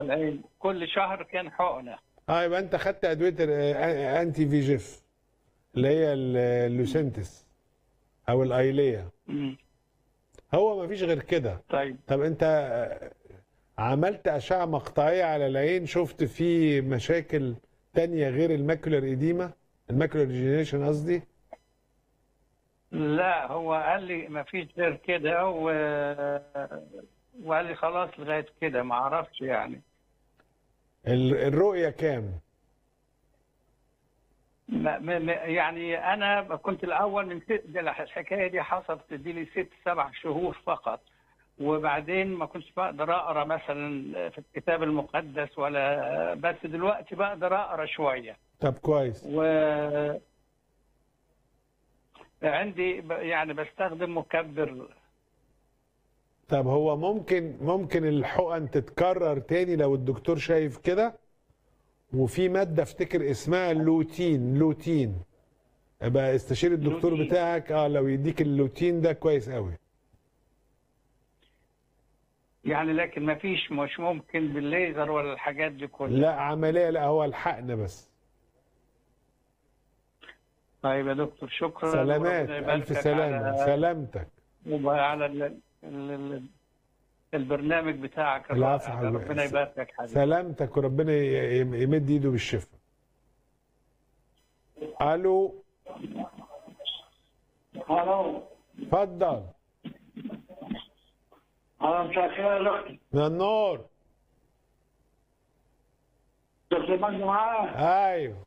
العين كل شهر كان حقنه اه يبقى انت خدت ادويه ال- انتي في جيف اللي هي ال- اللوسنتس او الايليا مم. هو ما فيش غير كده طيب طب انت عملت اشعه مقطعيه على العين شفت فيه مشاكل تانية غير الماكولار ايديما الماكولار ريجينيشن قصدي لا هو قال لي ما فيش غير كده و... وقال لي خلاص لغايه كده ما اعرفش يعني ال- الرؤيه كام ما ما ما- يعني انا كنت الاول من ست ده الحكايه دي حصلت دي لي ست سبع شهور فقط وبعدين ما كنتش بقدر اقرا مثلا في الكتاب المقدس ولا بس دلوقتي بقدر اقرا شويه طب كويس و عندي ب- يعني بستخدم مكبر طب هو ممكن ممكن الحقن تتكرر تاني لو الدكتور شايف كده وفي ماده افتكر اسمها اللوتين لوتين يبقى استشير الدكتور لوتين. بتاعك اه لو يديك اللوتين ده كويس قوي يعني لكن ما فيش مش ممكن بالليزر ولا الحاجات دي كلها لا عمليه لا هو الحقن بس طيب يا دكتور شكرا سلامات وربنا يبارك الف لك سلامه على- سلامتك وعلى ال... ال... ال... البرنامج بتاعك العفو الرائع ده. حبيبي. ربنا يبارك لك حبيبي سلامتك وربنا ي- ي- يمد ايده بالشفاء الو الو اتفضل انا مساء الخير يا دكتور من النور دكتور مجدي معايا ايوه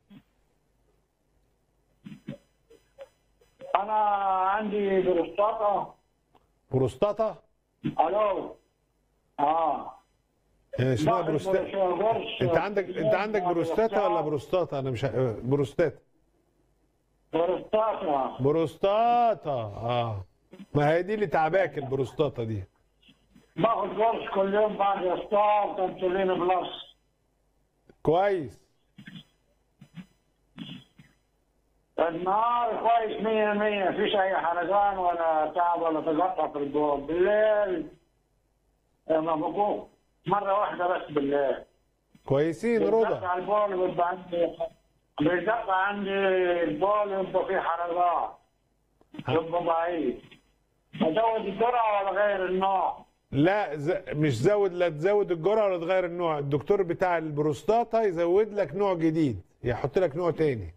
انا عندي بروستاتا بروستاتا الو اه يعني اسمها باخد بروستاتا برش- انت عندك انت عندك بروستاتا ولا بروستاتا انا مش ع- بروستاتا بروستاتا بروستاتا اه ما هي دي اللي تعباك البروستاتا دي باخد قرص كل يوم بعد افطار تنسولين بلس كويس النهار كويس 100 100 مفيش اي حرقان ولا تعب ولا تقطع في الجو بالليل ما بقوم مره واحده بس بالليل كويسين بالدق رضا على البول بيبقى عندي بالدق عندي البول يبقى فيه حرقات يبقى ضعيف ازود الجرعه ولا غير النوع لا ز... مش زود لا تزود الجرعه ولا تغير النوع الدكتور بتاع البروستاتا يزود لك نوع جديد يحط لك نوع تاني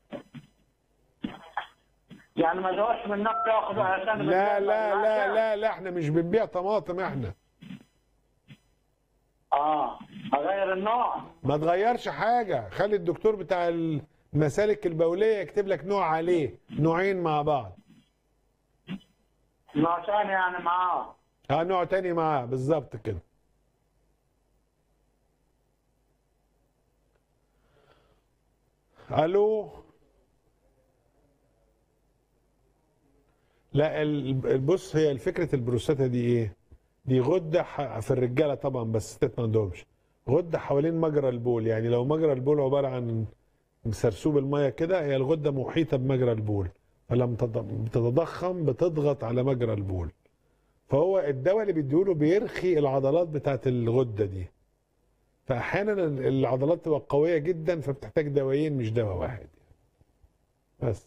يعني ما زودش من النوع ياخذ عشان لا لا لا لا لا احنا مش بنبيع طماطم احنا اه اغير النوع ما تغيرش حاجه خلي الدكتور بتاع المسالك البوليه يكتب لك نوع عليه نوعين مع بعض نوع ثاني يعني معاه اه نوع تاني معاه بالظبط كده الو لا ال- البص هي فكره البروستاتا دي ايه دي غده ح- في الرجاله طبعا بس الستات ما عندهمش غده حوالين مجرى البول يعني لو مجرى البول عباره عن سرسوب الميه كده هي الغده محيطه بمجرى البول فلما تض- بتتضخم بتضغط على مجرى البول فهو الدواء اللي بيديهوله بيرخي العضلات بتاعت الغده دي فاحيانا ال- العضلات تبقى قويه جدا فبتحتاج دوايين مش دواء واحد بس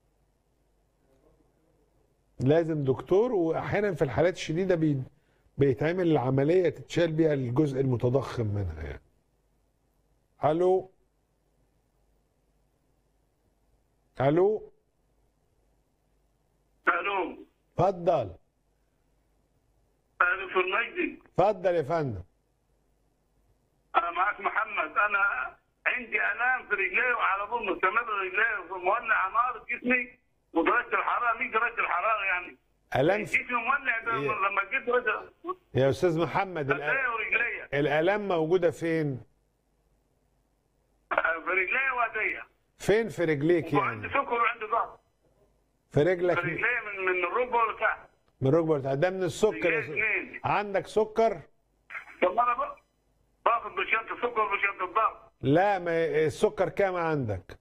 لازم دكتور واحيانا في الحالات الشديده بي بيتعمل العمليه تتشال بيها الجزء المتضخم منها يعني الو الو الو اتفضل دكتور مجدي اتفضل يا فندم انا معاك محمد انا عندي الام في رجلي وعلى طول مستمر رجلي مولع نار في جسمي ودرجه الحراره مش درجه الحراره يعني الام في- جسمي مولع ده إيه. لما جيت درجه يا استاذ محمد الآ- رجلي ورجلي الالام موجوده فين في رجلي وادية فين في رجليك وعندي يعني سكر وعندي ضغط في في رجلك رجلي من من الركبه لتحت من الركبه بتاعت- ده من السكر رجلي يا أستاذ. اثنين عندك سكر طب انا بقى باخد بشنطه سكر وبشنطه ضغط لا ما السكر كام عندك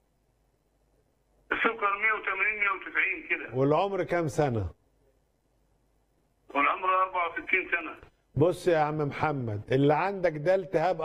السكر 180 190 كده والعمر كام سنه والعمر 64 سنه بص يا عم محمد اللي عندك ده التهاب